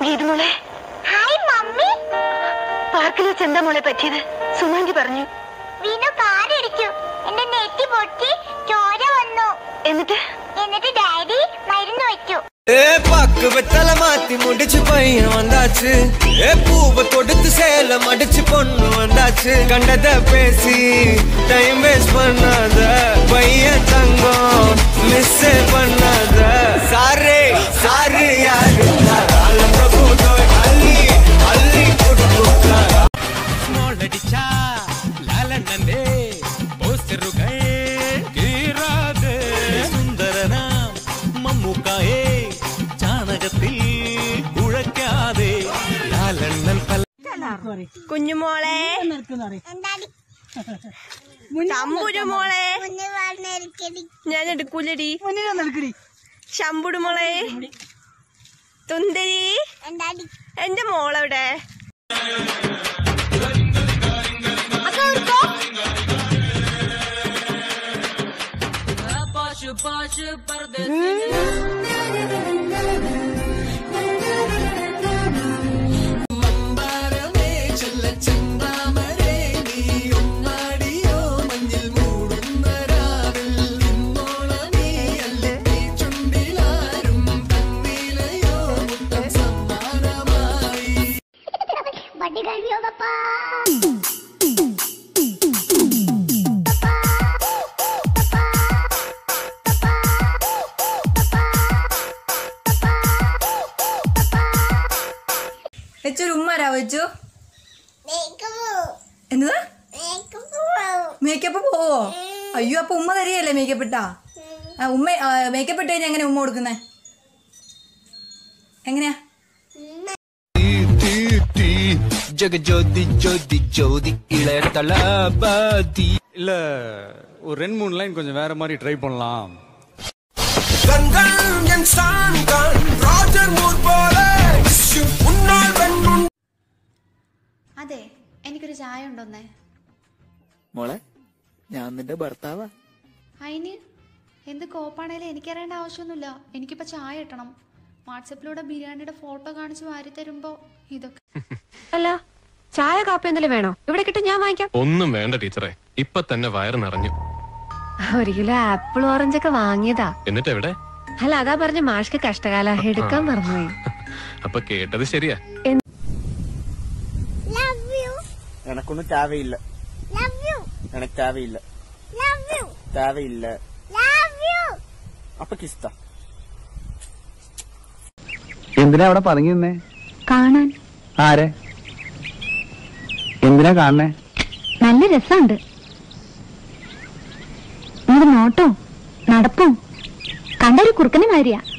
ഗീതുമോളെ hi mummy പാർക്കിൽ വെച്ച് എന്താ മോളെ പറ്റിയത് സുമാന്റി പറഞ്ഞു വീണു കാറിടിച്ചു എന്റെ നെറ്റി പൊട്ടി ചോര വന്നു എന്നിട്ട് എന്നിട്ട് ഡാഡി മരുന്ന് വെച്ചു ஏ பாக்கு வெத்தல மாத்தி முடிச்சு பையன் வந்தாச்சு ஏ பூவை தொடுத்து சேலம் அடிச்சு பொண்ணு வந்தாச்சு கண்டத பேசி டைம் வேஸ்ட் பண்ணாத பையன் தங்கம் மிஸ் பண்ணாத சாரே சாரு யாரு கால பிரபு தோய் அள்ளி அள்ளி கொடுக்கா മോളടിച്ചാ ലാലണ്ണന്റെ പോസ്റ്ററുകൾ കീറാതെ സുന്ദരനാം മമ്മൂക്കായെ ചാണകത്തിൽ കുഴക്കാതെ ലാലണ്ണൻ പല കുഞ്ഞുമോളെ എന്താടി ശമ്പുരു മോളെ മുന്നേ പറഞ്ഞിരിക്കടി ഞാൻ എടുക്കൂലടി ശമ്പുടു മോളെ തുന്തരി എന്താടി എന്റെ മോളെവിടെ വണ്ടി കഴിയോ പപ്പാ വെച്ചു ഒരു ഉമ്മരാ വെച്ചു മേക്കപ്പ് എന്നതാ മേക്കപ്പ് മേക്കപ്പ് പോവോ അയ്യോ അപ്പൊ ഉമ്മ തരികയല്ലേ മേക്കപ്പ് ഇട്ടാ ആ, ഉമ്മ മേക്കപ്പ് ഇട്ട് കഴിഞ്ഞാൽ എങ്ങനെ ഉമ്മ കൊടുക്കുന്നേ എങ്ങനെയാ ஜெகஜோதி ஜோதி ஜோதி இளைய தளபதி இல்ல ஒரு ரெண்டு மூணு லைன் கொஞ்சம் வேற மாதிரி ட்ரை பண்ணலாம் கண்கள் என் சான்கள் ராஜர் மூர் போல உன்னால் வெண்முன் അതെ എനിക്കൊരു ചായ ഉണ്ടോന്നേ മോളെ ഞാൻ നിന്റെ ഭർത്താവാ അതിന് എന്ത് കോപ്പാണേലും എനിക്കറിയേണ്ട ആവശ്യമൊന്നുമില്ല എനിക്കിപ്പോ ചായ കിട്ടണം വാട്സപ്പിലൂടെ ബിരിയാണിയുടെ ഫോട്ടോ കാണിച്ച് വാരി തരുമ്പോ ഇതൊക്കെ അല്ല ചായ കാപ്പി എന്തെങ്കിലും വേണോ ഇവിടെ കിട്ടും ഞാൻ വാങ്ങിക്കാം ഒന്നും വേണ്ട ടീച്ചറെ ഇപ്പൊ തന്നെ വയറ് നിറഞ്ഞു ഒരു കിലോ ആപ്പിൾ ഓറഞ്ച് ഒക്കെ വാങ്ങിയതാ എന്നിട്ട് എവിടെ അല്ല അതാ പറഞ്ഞ മാഷ്ക്ക് കഷ്ടകാല എടുക്കാൻ മറന്നുപോയി അപ്പൊ കേട്ടത് ശരിയാ ലവ് യു എനക്കൊന്നും ചാവയില്ല ലവ് യു എനക്ക് ചാവയില്ല ലവ് യു ചാവയില്ല ലവ് യു അപ്പൊ കിസ്ത എന്തിനാ അവിടെ പറഞ്ഞിരുന്നേ കാണാൻ ആരെ എന്തിനാ കാണണേ നല്ല രസമുണ്ട് നിങ്ങളുടെ നോട്ടോ നടപ്പും കണ്ടൊരു കുറുക്കന് മാതിരിയാ